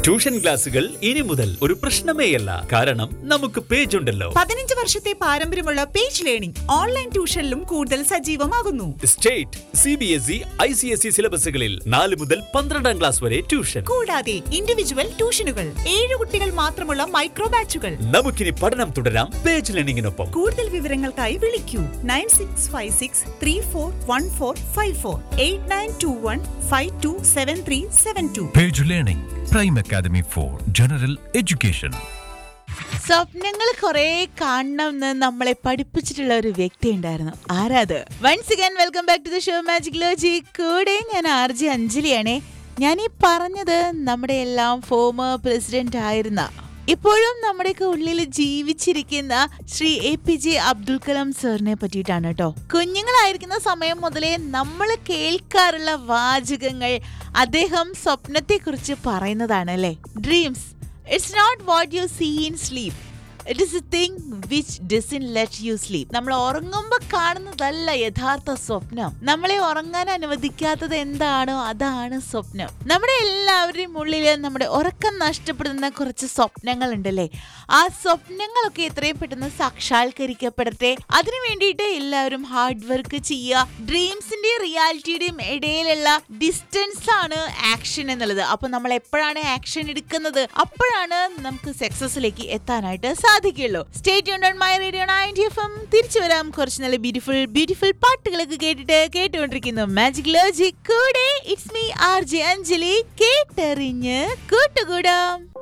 Tuition ക്ലാസുകൾ ഇനി മുതൽ ഒരു പ്രശ്നമേയല്ല കാരണം നമുക്ക് പേജ് ഉണ്ടല്ലോ പതിനഞ്ച് വർഷത്തെ പാരമ്പര്യമുള്ള പേജ് ലേണിംഗ് ഓൺലൈൻ ട്യൂഷനിലും കൂടുതൽ സജീവമാകുന്നു state C B S E I C S E സിലബസുകളിൽ നാല് മുതൽ പന്ത്രണ്ടാം ക്ലാസ് വരെ ട്യൂഷൻ കൂടാതെ ഇൻഡിവിജ്വൽ ട്യൂഷനുകൾ ഏഴ് കുട്ടികൾ മാത്രമുള്ള മൈക്രോ ബാച്ചുകൾ നമുക്കിനി പഠനം തുടരാം പേജ് ലേണിംഗിനൊപ്പം കൂടുതൽ വിവരങ്ങൾക്കായി വിളിക്കൂ nine six five six three four one four five four eight nine two one five two seven three seven two Page Learning, Prime Academy for General Education. സ്വപ്നങ്ങൾ കുറെ കാണണം എന്ന് നമ്മളെ പഠിപ്പിച്ചിട്ടുള്ള ഒരു വ്യക്തി ഉണ്ടായിരുന്നു ആരാത് once again welcome back to the show magic logic കൂടെ ഞാൻ ആർ ജി അഞ്ജലിയാണേ ഞാൻ ഈ പറഞ്ഞത് നമ്മുടെ എല്ലാം ഫോമർ പ്രസിഡന്റ് ആയിരുന്ന ഇപ്പോഴും നമ്മുടെയൊക്കെ ഉള്ളിൽ ജീവിച്ചിരിക്കുന്ന Shri A P J Abdul Kalam സാറിനെ പറ്റിയിട്ടാണ് കേട്ടോ കുഞ്ഞുങ്ങളായിരിക്കുന്ന സമയം മുതലേ നമ്മൾ കേൾക്കാറുള്ള വാചകങ്ങൾ അദ്ദേഹം സ്വപ്നത്തെക്കുറിച്ച് പറയുന്നതാണ് അല്ലേ dreams it's not what you see in sleep it is a thing which doesn't let you sleep നമ്മൾ ഉറങ്ങുമ്പോൾ കാണുന്നതല്ല യഥാർത്ഥ സ്വപ്നം നമ്മളെ ഉറങ്ങാൻ അനുവദിക്കാത്തത് എന്താണോ അതാണ് സ്വപ്നം നമ്മുടെ എല്ലാവരുടെയും ഉള്ളിൽ നമ്മുടെ ഉറക്കം നഷ്ടപ്പെടുന്ന കുറച്ച് സ്വപ്നങ്ങൾ ഉണ്ടല്ലേ ആ സ്വപ്നങ്ങളൊക്കെ എത്രയും പെട്ടെന്ന് സാക്ഷാത്കരിക്കപ്പെടട്ടെ അതിനു വേണ്ടിയിട്ട് എല്ലാവരും ഹാർഡ് വർക്ക് ചെയ്യുക ഡ്രീംസിന്റെയും റിയാലിറ്റിയുടെയും ഇടയിലുള്ള ഡിസ്റ്റൻസ് ആണ് ആക്ഷൻ എന്നുള്ളത് അപ്പൊ നമ്മൾ എപ്പോഴാണ് ആക്ഷൻ എടുക്കുന്നത് അപ്പോഴാണ് നമുക്ക് സക്സസിലേക്ക് എത്താനായിട്ട് സാധിക്കുള്ളൂ stay on my radio ninety F M തിരിച്ചു വരാം കുറച്ച് നല്ല ബ്യൂട്ടിഫുൾ ബ്യൂട്ടിഫുൾ പാട്ടുകളൊക്കെ കേട്ടിട്ട് കേട്ടുകൊണ്ടിരിക്കുന്നു മാജിക് ലോജിക് കൂടെ it's me R J Anjali കേട്ടറിഞ്ഞ് കൂട്ടുകൂടാം